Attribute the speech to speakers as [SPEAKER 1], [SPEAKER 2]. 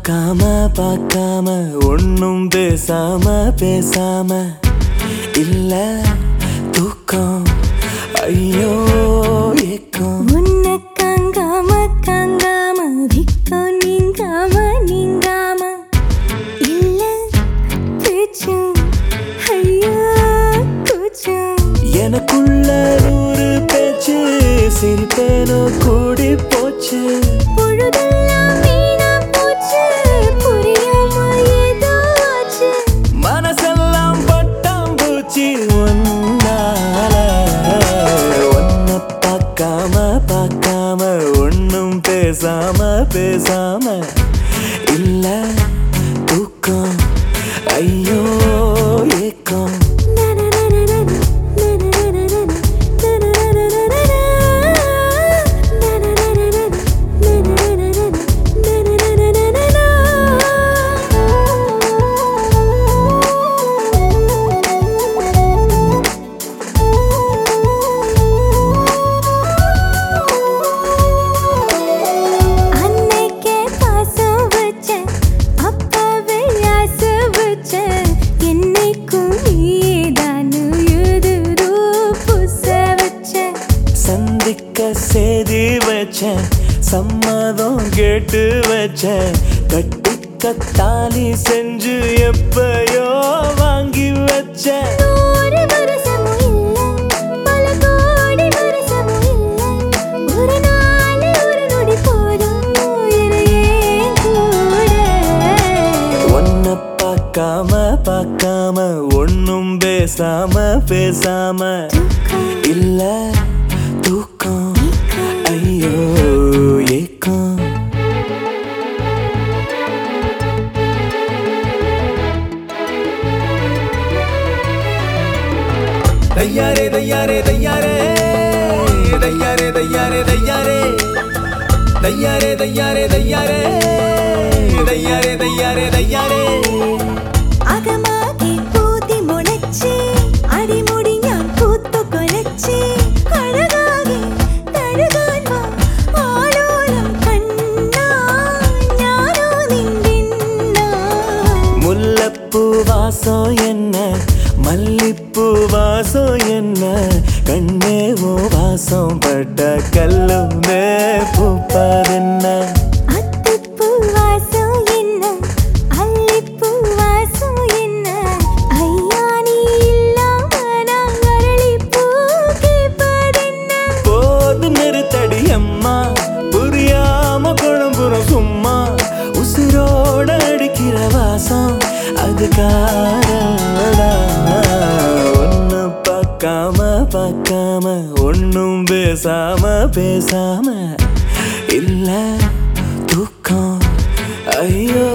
[SPEAKER 1] பார்க்காம பார்க்காம ஒன்னும் பேசாம பேசாம இல்ல தூக்கம் ஐயோ ஏக்கம்
[SPEAKER 2] உன்னை காங்காம காங்காம விக்கம் நீங்காம நீங்காம இல்ல பேச்சும் ஐயோ கூச்சும்
[SPEAKER 1] எனக்குள்ள நூறு பேச்சு சிரிப்பேனோ கூடி போச்சு
[SPEAKER 2] பொழுதெல்லாம் வீணா போச்சு புரியாம ஏதோ ஆச்சு
[SPEAKER 1] மனசெல்லாம் பட்டாம் பூச்சி ஒன்னால ஒன்ன பார்க்காம பார்க்காம ஒன்னும் பேசாம பேசாம இல்ல தூக்கம் ஐயோ ஏக்கம்
[SPEAKER 2] அன்னைக்கே பாசம் வச்சேன் அப்பவே ஆசை வச்சேன் என்னைக்கும் நீதானு எதிரோ புச வச்சேன்
[SPEAKER 1] சந்திக்க சேதி வச்சேன் சம்மதம் கேட்டு வச்சேன் கட்டிக்க தாலி செஞ்சு எப்பயோ வாங்கி வச்சேன்
[SPEAKER 2] நூறு வருஷமும் இல்ல பல கோடி வருஷமும் இல்ல ஒரு நாள் ஒரு நொடி போதும் உயிரையே கூட
[SPEAKER 1] ஒன்ன பார்க்காம பார்க்காம ஒன்னும் பேசாம பேசாம இல்ல தூக்கம் ஐயோ ஏக்கம் தையாரே தையாரே தையாரே தையாரே தையாரே தையாரே தையாரே தையாரே தையாரே தையாரே தையாரே தையாரே
[SPEAKER 2] അകമാകെ പൂതി മുളച്ച് അടിമുടി ഞാൻ പൂത്തു കൊലച്ച് അഴകാകെ തഴുകാൻ വാ ആലോലം കണ്ണാ ഞാനോ നിന്നിന്നാ
[SPEAKER 1] முல்லப்பூ வாசம் என்ன மல்லிப்பூ வாசம் என்ன கண்ணே ஓ வாசம் பட்ட கல்லும் பூப்பதென்ன
[SPEAKER 2] അത്തിപ്പൂ വാസം എന്ന അല്ലിപ്പൂ വാസം എന്ന അയ്യാ നീ ഇല്ലാമ நான் அரளிப்பூ கேட்பதென்ன
[SPEAKER 1] போது நிறுத்தடி அம்மா புரியாம குழம்புறம் சும்மா உசிரோட அடிக்கிற வாசம் அது காரடா ஒன்னு பார்க்காம பார்க்காம ஒன்னும் பேசாம பேசாம இல்ல தூக்கம் ஐயோ